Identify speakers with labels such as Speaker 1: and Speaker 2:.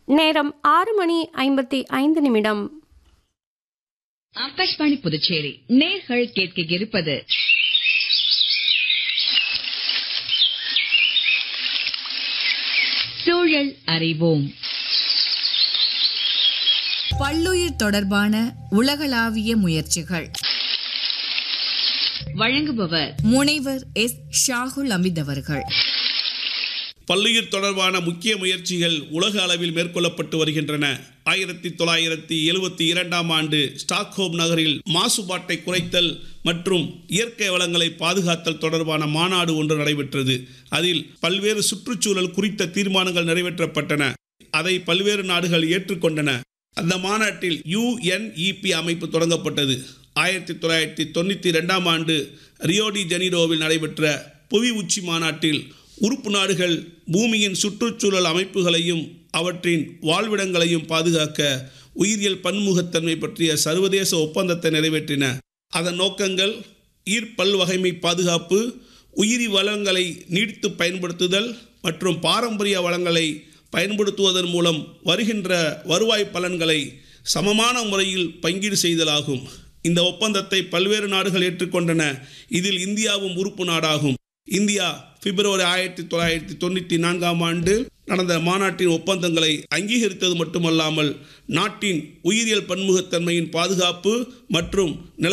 Speaker 1: நேரம் ஆறு மணி ஐம்பத்தி ஐந்து நிமிடம்
Speaker 2: ஆகாஷ்வாணி புதுச்சேரி நேர்கள் கேட்க இருப்பது சூழல் அறிவோம்
Speaker 3: பல்லுயிர் தொடர்பான உலகளாவிய முயற்சிகள்
Speaker 2: வழங்குபவர்
Speaker 3: முனைவர் எஸ் ஷாகுல் அமித் அவர்கள்
Speaker 4: பல்லுயிர் தொடர்பான முக்கிய முயற்சிகள் உலக அளவில் மேற்கொள்ளப்பட்டு வருகின்றன ஆயிரத்தி தொள்ளாயிரத்தி எழுபத்தி இரண்டாம் ஆண்டு ஸ்டாக்ஹோம் நகரில் மாசுபாட்டை குறைத்தல் மற்றும் இயற்கை வளங்களை பாதுகாத்தல் தொடர்பான மாநாடு ஒன்று நடைபெற்றது அதில் பல்வேறு சுற்றுச்சூழல் குறித்த தீர்மானங்கள் நிறைவேற்றப்பட்டன அதை பல்வேறு நாடுகள் ஏற்றுக்கொண்டன அந்த மாநாட்டில் யுஎன்இபி அமைப்பு தொடங்கப்பட்டது ஆயிரத்தி தொள்ளாயிரத்தி தொண்ணூற்றி ரெண்டாம் ஆண்டு ரியோடி ஜெனிரோவில் நடைபெற்ற புவி உச்சி மாநாட்டில் உறுப்பு நாடுகள் பூமியின் சுற்றுச்சூழல் அமைப்புகளையும் அவற்றின் வாழ்விடங்களையும் பாதுகாக்க உயிரியல் பன்முகத்தன்மை பற்றிய சர்வதேச ஒப்பந்தத்தை நிறைவேற்றின அதன் நோக்கங்கள் ஈர் பல்வகைமை பாதுகாப்பு உயிரி வளங்களை நீடித்து பயன்படுத்துதல் மற்றும் பாரம்பரிய வளங்களை பயன்படுத்துவதன் மூலம் வருகின்ற வருவாய் பலன்களை சமமான முறையில் பங்கீடு செய்தலாகும் இந்த ஒப்பந்தத்தை பல்வேறு நாடுகள் ஏற்றுக்கொண்டன இதில் இந்தியாவும் உறுப்பு நாடாகும் இந்தியா பிப்ரவரி ஆயிரத்தி தொள்ளாயிரத்தி தொண்ணூற்றி நான்காம் ஆண்டு நடந்த மாநாட்டின் ஒப்பந்தங்களை அங்கீகரித்தது மட்டுமல்லாமல் நாட்டின் உயிரியல் பன்முகத்தன்மையின் பாதுகாப்பு மற்றும் நிலை